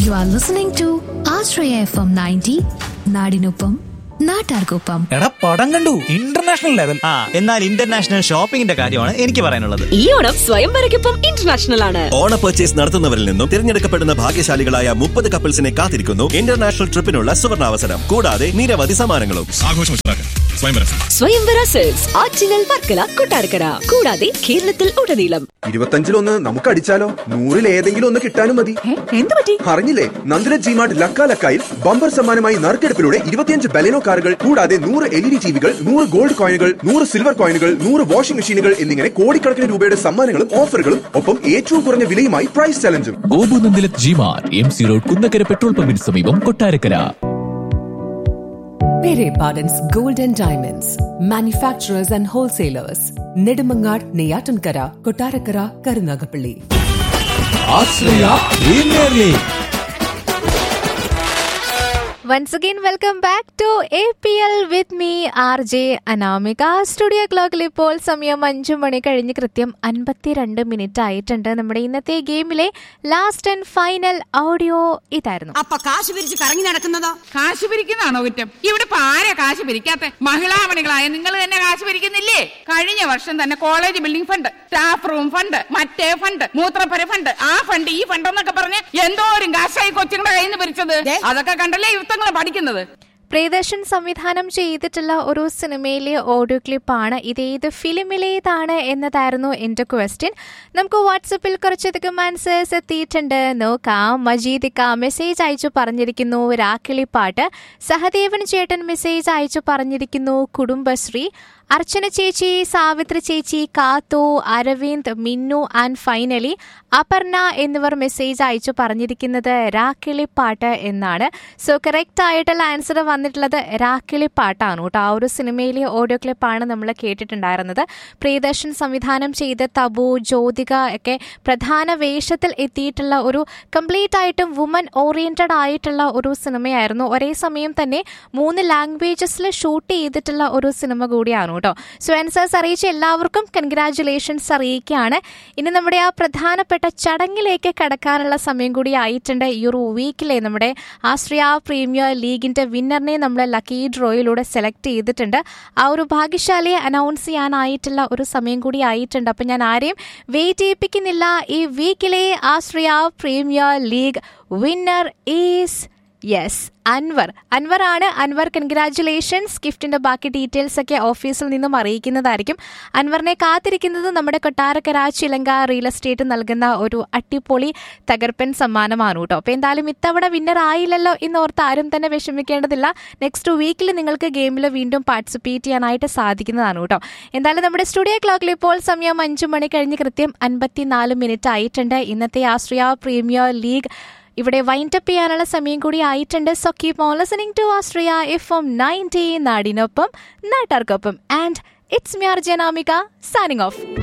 You are listening to Ashraya FM 90, നാടിനൊപ്പം നാട്ടാർക്കൊപ്പം എടാ പടം കണ്ടു ഇന്റർനാഷണൽ ലെവൽ ആ എന്നാൽ ഇന്റർനാഷണൽ ഷോപ്പിംഗിന്റെ കാര്യമാണ് എനിക്ക് പറയാനുള്ളത് ഈ ഓണം സ്വയംവരയ്ക്കൊപ്പം ഇന്റർനാഷണൽ ആണ് ഓണ പർച്ചേസ് നടത്തുന്നവരിൽ നിന്നും തിരഞ്ഞെടുക്കപ്പെടുന്ന ഭാഗ്യശാലികളായ മുപ്പത് കപ്പിൾസിനെ കാത്തിരിക്കുന്നു ഇന്റർനാഷണൽ ട്രിപ്പിനുള്ള സുവർണാവസരം കൂടാതെ നിരവധി സമ്മാനങ്ങളും ആഘോഷം ഉഷാറാക്കാൻ സ്വയംവരം സ്വയംവര സെൽസ് ആറ്റിങ്ങൽ വർക്കല കൊട്ടാരക്കര കൂടാതെ കേരളത്തിൽ ഉടനീളം ഇരുപത്തഞ്ചിലൊന്ന് നമുക്ക് അടിച്ചാലോ നൂറിൽ ഏതെങ്കിലും ഒന്ന് കിട്ടാനും മതി എന്ത് പറ്റി അറിഞ്ഞില്ലേ നന്ദിന ജിമാർട്ട് ലക്ക ലക്കായിൽ ബമ്പർ സമ്മാനമായി നറുക്കെടുപ്പിലൂടെ ഇരുപത്തിയഞ്ച് ബലെനോ കാറുകൾ കൂടാതെ നൂറ് എൽ ഇ ഡി ടിവികൾ നൂറ് ഗോൾഡ് കോയിനുകൾ നൂറ് സിൽവർ കോയിനുകൾ നൂറ് വാഷിംഗ് മെഷീനുകൾ എന്നിങ്ങനെ കോടിക്കണക്കിന് രൂപയുടെ സമ്മാനങ്ങളും ഓഫറുകളും ഒപ്പം ഏറ്റവും കുറഞ്ഞ വിലയുമായി പ്രൈസ് ചലഞ്ചും ഗോപുനന്ദിലത് ജിമാർ M C road Kunnakkara petrol പമ്പിന് സമീപം Kottarakkara Pere Pardon's Gold and Diamonds, manufacturers and wholesalers, Nedimangar, Neyatankara, Kotarakara, Karunagapalli. Once again, welcome back to APL with me, RJ Anamika studio ക്ലോക്കിൽ ഇപ്പോൾ സമയം അഞ്ചു മണി കഴിഞ്ഞ് കൃത്യം അൻപത്തിരണ്ട് മിനിറ്റ് ആയിട്ടുണ്ട് നമ്മുടെ ഇന്നത്തെ ഗെയിമിലെ ലാസ്റ്റ് ആൻഡ് ഫൈനൽ ഓഡിയോ ഇതായിരുന്നു അപ്പൊ കാശ് പിരിച്ച് കറങ്ങി നടക്കുന്നതോ കാശ് പിരിക്കുന്നതാണോ കുറ്റം ഇവിടെ ഇപ്പൊ ആരാ കാശ് പിരിക്കാത്ത മഹിളാമണികളായ നിങ്ങൾ തന്നെ കാശ് പിരിക്കുന്നില്ലേ കഴിഞ്ഞ വർഷം തന്നെ college building fund staff room fund മറ്റേ ഫണ്ട് മൂത്രപ്പര ഫണ്ട് ആ ഫണ്ട് ഈ ഫണ്ട് എന്നൊക്കെ പറഞ്ഞ് എന്തോരം കാശായി കൊച്ചുങ്ങളുടെ കയ്യിൽ നിന്ന് പിരിച്ചത് അതൊക്കെ കണ്ടല്ലേ യുദ്ധങ്ങൾ പഠിക്കുന്നത് പ്രിയദർശൻ സംവിധാനം ചെയ്തിട്ടുള്ള ഒരു സിനിമയിലെ ഓഡിയോ ക്ലിപ്പാണ് ഇതേത് ഫിലിമിലേതാണ് എന്നതായിരുന്നു എന്റെ ക്വസ്റ്റ്യൻ നമുക്ക് വാട്സപ്പിൽ കുറച്ചധികം ആൻസേഴ്സ് എത്തിയിട്ടുണ്ട് നോക്കാം മജീദിക്ക മെസ്സേജ് അയച്ചു പറഞ്ഞിരിക്കുന്നു രാക്കിളിപ്പാട്ട് സഹദേവൻ ചേട്ടൻ മെസ്സേജ് അയച്ചു പറഞ്ഞിരിക്കുന്നു കുടുംബശ്രീ അർച്ചന ചേച്ചി സാവിത്രി ചേച്ചി കാത്തു അരവിന്ദ് മിന്നു ആൻഡ് ഫൈനലി അപർണ എന്നിവർ മെസ്സേജ് അയച്ചു പറഞ്ഞിരിക്കുന്നത് രാക്കിളിപ്പാട്ട് എന്നാണ് സോ കറക്റ്റ് ആയിട്ടുള്ള ആൻസർ വന്നിട്ടുള്ളത് രാക്കിളിപ്പാട്ടാണ് കേട്ടോ ആ ഒരു സിനിമയിലെ ഓഡിയോ ക്ലിപ്പാണ് നമ്മൾ കേട്ടിട്ടുണ്ടായിരുന്നത് പ്രിയദർശൻ സംവിധാനം ചെയ്ത തബു ജ്യോതിക ഒക്കെ പ്രധാന വേഷത്തിൽ എത്തിയിട്ടുള്ള ഒരു കംപ്ലീറ്റ് ആയിട്ടും വുമൻ ഓറിയന്റഡ് ആയിട്ടുള്ള ഒരു സിനിമയായിരുന്നു ഒരേ സമയം തന്നെ മൂന്ന് ലാംഗ്വേജസിൽ ഷൂട്ട് ചെയ്തിട്ടുള്ള ഒരു സിനിമ കൂടിയാണ് കേട്ടോ സോ ആൻസേഴ്സ് അറിയിച്ച എല്ലാവർക്കും കൺഗ്രാറ്റുലേഷൻസ് അറിയിക്കുകയാണ് ഇനി നമ്മുടെ ആ പ്രധാനപ്പെട്ട ചടങ്ങിലേക്ക് കടക്കാനുള്ള സമയം കൂടി ആയിട്ടുണ്ട് ഈ ഒരു വീക്കിലെ നമ്മുടെ ആശ്രയ പ്രീമിയർ ലീഗിന്റെ വിന്നറിനെ നമ്മൾ ലക്കി ഡ്രോയിലൂടെ സെലക്ട് ചെയ്തിട്ടുണ്ട് ആ ഒരു ഭാഗ്യശാലിയെ അനൗൺസ് ചെയ്യാനായിട്ടുള്ള ഒരു സമയം കൂടി ആയിട്ടുണ്ട് അപ്പം ഞാൻ ആരെയും വെയിറ്റ് ചെയ്യിപ്പിക്കുന്നില്ല ഈ വീക്കിലെ Ashraya premier league winner is yes Anwar Anwar ആണ് അൻവർ കൺഗ്രാറ്റുലേഷൻസ് ഗിഫ്റ്റിന്റെ ബാക്കി ഡീറ്റെയിൽസ് ഒക്കെ ഓഫീസിൽ നിന്നും അറിയിക്കുന്നതായിരിക്കും അൻവറിനെ കാത്തിരിക്കുന്നത് നമ്മുടെ കൊട്ടാരക്കര ചിലങ്ക റിയൽ എസ്റ്റേറ്റ് നൽകുന്ന ഒരു അട്ടിപ്പൊളി തകർപ്പൻ സമ്മാനമാണ് കേട്ടോ അപ്പോൾ എന്തായാലും ഇത്തവണ വിന്നർ ആയില്ലല്ലോ എന്നോർത്ത് ആരും തന്നെ വിഷമിക്കേണ്ടതില്ല നെക്സ്റ്റ് വീക്കിൽ നിങ്ങൾക്ക് ഗെയിമിൽ വീണ്ടും പാർട്ടിസിപ്പേറ്റ് ചെയ്യാനായിട്ട് സാധിക്കുന്നതാണ് കേട്ടോ എന്തായാലും നമ്മുടെ സ്റ്റുഡിയോ ക്ലോക്കിൽ ഇപ്പോൾ സമയം അഞ്ചു മണി കഴിഞ്ഞ് കൃത്യം അൻപത്തിനാല് മിനിറ്റ് ആയിട്ടുണ്ട് ഇന്നത്തെ ആശ്രയ പ്രീമിയർ ലീഗ് ഇവിടെ വൈൻഡ് അപ്പ് ചെയ്യാനുള്ള സമയം കൂടി ആയിട്ടുണ്ട് so keep on listening to Astria F M ninety നാടിനൊപ്പം നാട്ടാർക്കൊപ്പം and it's me RJ Anamika signing of